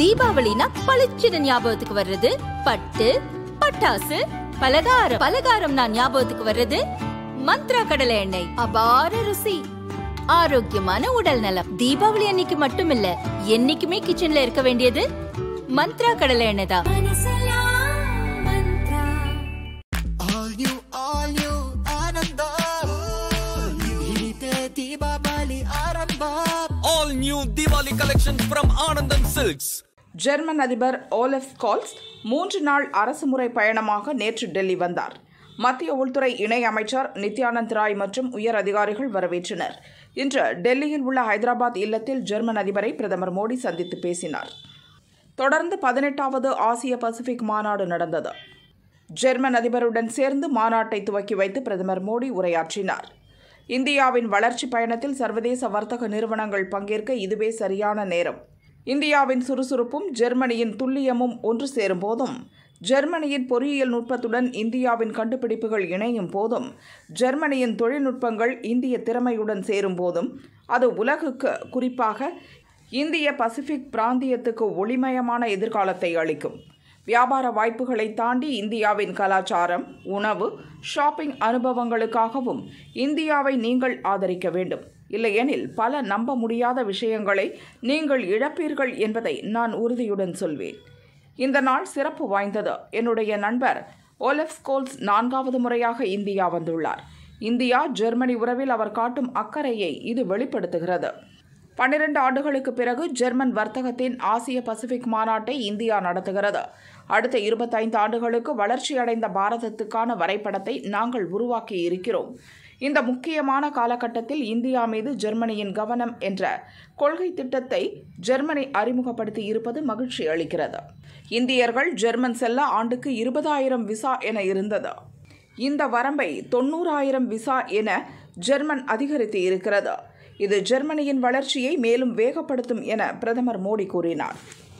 தீபாவளினா பளிச்சுன்னு ஞாபகத்துக்கு வர்றது பட்டு பட்டாசு பலகாரம் பலகாரம்னா ஞாபகத்துக்கு வர்றது மந்த்ரா கடலை எண்ணெய் அபார ருசி ஆரோக்கியமான உடல் நலம் தீபாவளி அன்னைக்கு மட்டும் இல்ல என்னைக்குமே கிச்சன்ல இருக்க வேண்டியது மந்த்ரா கடலை எண்ணெய் தான் All new, all new, Ananda. Hinite Deepavali Aramba. All new Diwali collections from Anand and Silks. German அதிபர் ஓலெஃப் ஸ்கால்ஸ் மூன்று நாள் அரசுமுறை பயணமாக நேற்று டெல்லி வந்தார் மத்திய உள்துறை இணை அமைச்சர் நித்யானந்த் ராய் மற்றும் உயர் அதிகாரிகள் வரவேற்றனர் இன்று டெல்லியில் உள்ள ஹைதராபாத் இல்லத்தில் ஜெர்மன் அதிபரை பிரதமர் மோடி சந்தித்து பேசினார் தொடர்ந்து பதினெட்டாவது ஆசிய பசிபிக் மாநாடு நடந்தது ஜெர்மன் அதிபருடன் சேர்ந்து மாநாட்டை துவக்கி வைத்து பிரதமர் மோடி உரையாற்றினார் இந்தியாவின் வளர்ச்சி பயணத்தில் சர்வதேச வர்த்தக நிறுவனங்கள் பங்கேற்க இதுவே சரியான நேரம் இந்தியாவின் சுறுசுறுப்பும் ஜெர்மனியின் துல்லியமும் ஒன்று சேரும் போதும் ஜெர்மனியின் பொறியியல் நுட்பத்துடன் இந்தியாவின் கண்டுபிடிப்புகள் இணையும் போதும் ஜெர்மனியின் தொழில்நுட்பங்கள் இந்திய திறமையுடன் சேரும் போதும் அது உலகுக்கு குறிப்பாக இந்திய பசிபிக் பிராந்தியத்துக்கு ஒளிமயமான எதிர்காலத்தை அளிக்கும் வியாபார வாய்ப்புகளை தாண்டி இந்தியாவின் கலாச்சாரம் உணவு ஷாப்பிங் அனுபவங்களுக்காகவும் இந்தியாவை நீங்கள் ஆதரிக்க வேண்டும் இல்லையெனில் பல நம்ப முடியாத விஷயங்களை நீங்கள் இழப்பீர்கள் என்பதை நான் உறுதியுடன் சொல்வேன் இந்த நாள் சிறப்பு வாய்ந்தது என்னுடைய நண்பர் ஓலெஃப் ஸ்கோல்ஸ் நான்காவது முறையாக இந்தியா வந்துள்ளார் இந்தியா ஜெர்மனி உறவில் அவர் காட்டும் அக்கறையை இது வெளிப்படுத்துகிறது பன்னிரண்டு ஆண்டுகளுக்கு பிறகு ஜெர்மன் வர்த்தகத்தின் ஆசிய பசிபிக் மாநாட்டை இந்தியா நடத்துகிறது அடுத்த இருபத்தைந்து ஆண்டுகளுக்கு வளர்ச்சியடைந்த பாரதத்துக்கான வரைபடத்தை நாங்கள் உருவாக்கி இருக்கிறோம் இந்த முக்கியமான காலகட்டத்தில் இந்தியா மீது ஜெர்மனியின் கவனம் என்ற கொள்கை திட்டத்தை ஜெர்மனி அறிமுகப்படுத்தி இருப்பது மகிழ்ச்சி அளிக்கிறது இந்தியர்கள் ஜெர்மன் செல்ல ஆண்டுக்கு இருபதாயிரம் விசா என இருந்தது இந்த வரம்பை தொண்ணூறாயிரம் விசா என ஜெர்மன் அதிகரித்து இருக்கிறது இது ஜெர்மனியின் வளர்ச்சியை மேலும் வேகப்படுத்தும் என பிரதமர் மோடி கூறினார்